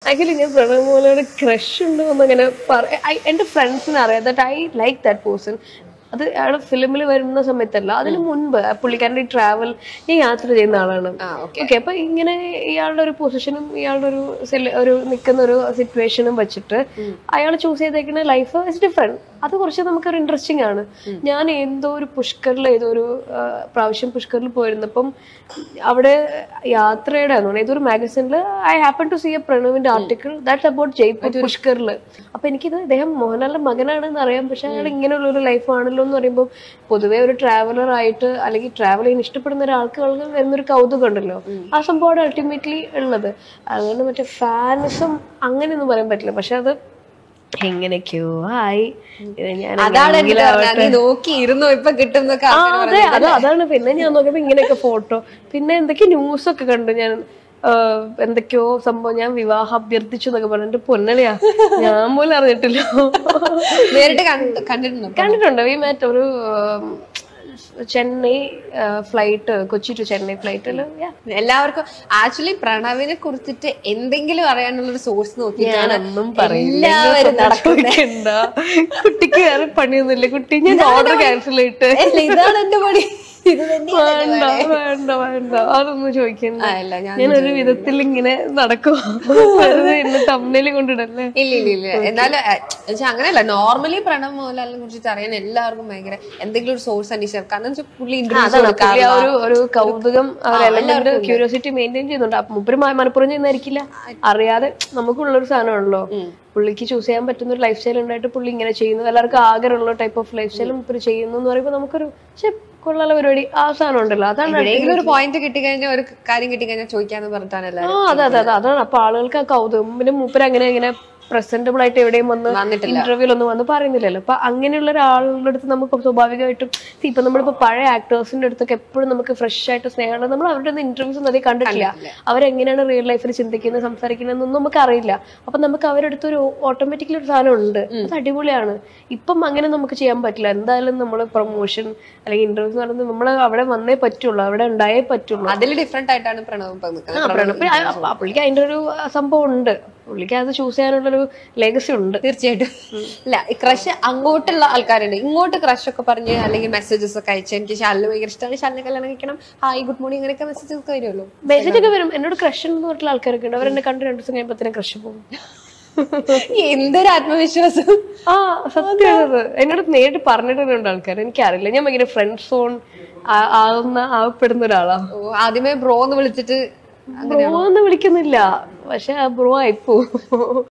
Actually ഞാൻ Pranav മോലയുടെ crush ഉണ്ടോ എന്നങ്ങനെ പറ I- എന്റെ ഫ്രണ്ട്സിന് അറിയാം that I like that person അത് അയാൾ ഫിലിമിൽ വരുന്ന സമയത്തല്ല അതിന് മുൻപ് ആ പുള്ളിക്കാരൻ്റെ ഈ ട്രാവൽ ഈ യാത്ര ചെയ്യുന്ന ആളാണ് ആ ഓക്കെ ഓക്കെ അപ്പൊ ഇങ്ങനെ ഇയാളുടെ ഒരു പൊസിഷനും ഇയാളുടെ ഒരു സെല- ഒരു നിൽക്കുന്ന ഒരു സിറ്റുവേഷനും വെച്ചിട്ട് അയാൾ ചൂസ് ചെയ്തേക്കുന്ന ലൈഫ് ഇസ് ഡിഫറെന്റ് അത് കുറച്ച് നമുക്കൊരു ഇൻട്രസ്റ്റിംഗ് ആണ് ഞാൻ എന്തോ ഒരു പുഷ്കറിൽ ഏതോ ഒരു ആ, പ്രാവശ്യം പുഷ്കറിൽ പോയിരുന്നപ്പം അവിടെ യാത്രയുടെ ആണെന്ന് ഏതൊരു മാഗസിനിൽ I happen to see a പ്രണവിന്റെ ആർട്ടിക്കിൾ ദാറ്റ് അബൌട്ട് ജയ്പൂർ പുഷ്കറിൽ അപ്പൊ എനിക്കിത് ഇദ്ദേഹം മോഹൻലാലിന്റെ മകനാണെന്ന് അറിയാം പക്ഷെ അയാൾ ഇങ്ങനെയുള്ള ഒരു ലൈഫ് ആണല്ലോ എന്ന് പറയുമ്പോൾ പൊതുവെ ഒരു ട്രാവലർ ആയിട്ട് അല്ലെങ്കിൽ ട്രാവൽ ചെയ്യാൻ ഇഷ്ടപ്പെടുന്ന ഒരാൾക്ക് വരുന്നൊരു കൗതുകം ഉണ്ടല്ലോ ആ സംഭവമാണ് അൾട്ടിമേറ്റ്ലി ഉള്ളത് അതുകൊണ്ട് മറ്റേ ഫാനിസം അങ്ങനെയൊന്നും പറയാൻ പറ്റില്ല പക്ഷെ അത് എങ്ങനെയൊക്കെയോ ആയി ഇത് ഞാൻ അതാണ് എനിക്ക് എങ്ങനെയെങ്കിലും തോന്നുന്നത്. നീ നോക്കി ഇരുന്നു ഇപ്പൊ കിട്ടുന്നൊക്കെ ആ ആൾക്കാര് അതെ അത് അതാണ് പിന്നെ ഞാൻ നോക്കിയപ്പോ ഇങ്ങനെയൊക്കെ ഫോട്ടോ പിന്നെ എന്തൊക്കെ ന്യൂസ് ഒക്കെ കണ്ടു ഞാൻ ആ, എന്തൊക്കെയോ സംഭവം ഞാൻ വിവാഹം അഭ്യർത്ഥിച്ചു എന്നൊക്കെ പറഞ്ഞിട്ട് പൊന്നളിയാ ഞാൻ പോലും അറിഞ്ഞിട്ടില്ല നേരിട്ട് കണ്ട്- കണ്ടിട്ടുണ്ടോ കണ്ടിട്ടുണ്ട് ഈ മാറ്റ് ഒരു ഉം, ചെന്നൈ ഫ്ലൈറ്റ് കൊച്ചി ടു ചെന്നൈ ഫ്ലൈറ്റിൽ എല്ലാവർക്കും ആക്ച്വലി പ്രണവിനെ കുറിച്ചിട്ട് എന്തെങ്കിലും അറിയാനുള്ള ഒരു സോഴ്സ് നോക്കി ഞാനൊന്നും പറയില്ല എല്ലാവരും നടക്കുന്നത് ചോദിക്കണ്ട കുട്ടിക്ക് വേറെ പണിയൊന്നുമില്ല കുട്ടി ഞാൻ ഓർഡർ ക്യാൻസൽ ചെയ്തിട്ട് ഇതാണ് എന്റെ പണി ഇത് തന്നെയാണ് വേണ്ട വേണ്ട വേണ്ട അതൊന്നും ചോദിക്കണ്ട ആ, ഇല്ല, ഞാൻ ഞാൻ ഒരു വിധത്തിൽ ഇങ്ങനെ നടക്കും എന്നെ തമ്മില് കൊണ്ടിടല്ലേ ഇല്ല ഇല്ല ഇല്ല എന്നാലും അഹ്, എന്നുവെച്ചാ അങ്ങനെയല്ല നോർമലി പ്രണവ് മോഹൻലാലിനെ കുറിച്ചിട്ട് അറിയാൻ എല്ലാവർക്കും ഭയങ്കര എന്തെങ്കിലും ഒരു സോഴ്സ് അന്വേഷിക്കാം കാരണം എന്ന് വെച്ചാൽ പുള്ളി ഇന്റർവ്യൂസ് അതാണ് പുള്ളി ആ ഒരു ഒരു കൗതുകം എലമെന്റ് ക്യൂരിയോസിറ്റി മെയിൻറ്റെയിൻ ചെയ്യുന്നുണ്ട് അപ്പൊ മുപ്പര് മ- മനഃപൂർവ്വം ചെയ്യുന്നതായിരിക്കില്ല അറിയാതെ നമുക്കുള്ളൊരു സാധനമാണല്ലോ പുള്ളിക്ക് ചൂസ് ചെയ്യാൻ പറ്റുന്ന ഒരു ലൈഫ് സ്റ്റൈൽ ഉണ്ടായിട്ട് പുള്ളി ഇങ്ങനെ ചെയ്യുന്നു എല്ലാവർക്കും ആഗ്രഹമുള്ള ടൈപ്പ് ഓഫ് ലൈഫ് സ്റ്റൈലും മുപ്പര് ചെയ്യുന്നു എന്ന് പറയുമ്പോൾ നമുക്കൊരു പക്ഷെ കൊള്ളാല പരിപാടി ആ സാധനം ഉണ്ടല്ലോ അതാണ് എവിടെയെങ്കിലും ഒരു പോയിന്റ് കിട്ടിക്കഴിഞ്ഞാൽ ഒരു കാര്യം കിട്ടിക്കഴിഞ്ഞാൽ ചോദിക്കാന്ന് പറഞ്ഞിട്ടാണ് ആ എല്ലാവരും അതെ അതെ അതെ അതാണ് അപ്പൊ ആളുകൾക്ക് ആ കൗതുകം പിന്നെ മൂപ്പര് അങ്ങനെ ഇങ്ങനെ പ്രസന്റബിൾ ആയിട്ട് എവിടെയും വന്ന് വന്നിട്ടില്ല. ഇന്റർവ്യൂലൊന്നും വന്ന് പറയുന്നില്ലല്ലോ അപ്പൊ അങ്ങനെയുള്ള ഒരാളുടെ അടുത്ത് നമുക്ക് സ്വാഭാവികമായിട്ടും see, ഇപ്പൊ നമ്മളിപ്പോ പഴയ ആക്ടേഴ്സിന്റെ അടുത്തൊക്കെ എപ്പോഴും നമുക്ക് ഫ്രഷ് ആയിട്ട് സ്നേഹമുണ്ട് നമ്മൾ അവരുടെ ഇന്റർവ്യൂസ് ഒന്നും അധികം കണ്ടിട്ടില്ല അവരെങ്ങനെയാണ് റിയൽ ലൈഫിൽ ചിന്തിക്കുന്നത് സംസാരിക്കുന്നതെന്നൊന്നും നമുക്ക് അറിയില്ല അപ്പൊ നമുക്ക് അവരുടെ അടുത്ത് ഒരു ഓട്ടോമാറ്റിക്കലി ഒരു സാധനം ഉണ്ട് അത് അടിപൊളിയാണ് ഇപ്പം അങ്ങനെ നമുക്ക് ചെയ്യാൻ പറ്റില്ല എന്തായാലും നമ്മൾ പ്രൊമോഷൻ അല്ലെങ്കിൽ ഇന്റർവ്യൂസ് എന്ന് പറയുന്നത് നമ്മൾ അവിടെ വന്നേ പറ്റുള്ളൂ അവിടെ ഉണ്ടായേ പറ്റുള്ളൂ അതിൽ ഡിഫറെന്റ് ആയിട്ടാണ് പ്രണവ് ഇപ്പൊ ആ, നിൽക്കുന്നത് പ്രണവ് പിന്നെ ആ- ആ പുള്ളിക്ക് അതിന്റെ ഒരു ആ, സംഭവം ഉണ്ട് പുള്ളിക്ക് അത് ചൂസ് ചെയ്യാനുള്ളൊരു ലെഗസി ഉണ്ട് തീർച്ചയായിട്ടും ഇല്ല ക്രഷ് അങ്ങോട്ടുള്ള ആൾക്കാരുണ്ട് ഇങ്ങോട്ട് ക്രഷ് ഒക്കെ പറഞ്ഞ് അല്ലെങ്കിൽ മെസ്സേജസ് ഒക്കെ അയച്ച് എനിക്ക് ശാലിന് ഭയങ്കര ഇഷ്ടമാണ് ശാലിനെ കല്യാണം കഴിക്കണം ഹായ് ഗുഡ് മോർണിംഗ് അങ്ങനെയൊക്കെ മെസ്സേജസ് ഒക്കെ വരുമല്ലോ മെസ്സേജ് ഒക്കെ വരും എന്നോട് ക്രഷ് എന്ന് പറഞ്ഞിട്ടുള്ള ആൾക്കാരൊക്കെ ഉണ്ട് അവരെന്നെ കണ്ട് രണ്ടു ദിവസം കഴിയുമ്പോഴത്തേനും ക്രഷ് പോകും എന്തൊരു ആത്മവിശ്വാസം ആ സത്യം അത് എന്നോട് നേരിട്ട് പറഞ്ഞിട്ടുണ്ട് ആൾക്കാർ എനിക്കറിയില്ല ഞാൻ ഭയങ്കര ഫ്രണ്ട് സോൺ ആവുന്ന ആവപ്പെടുന്ന ഒരാളാ ഓ, ആദ്യമേ ബ്രോ എന്ന് വിളിച്ചിട്ട് ബ്രോ എന്ന് വിളിക്കുന്നില്ല പക്ഷെ ആ ബ്രോ ആയിപ്പോ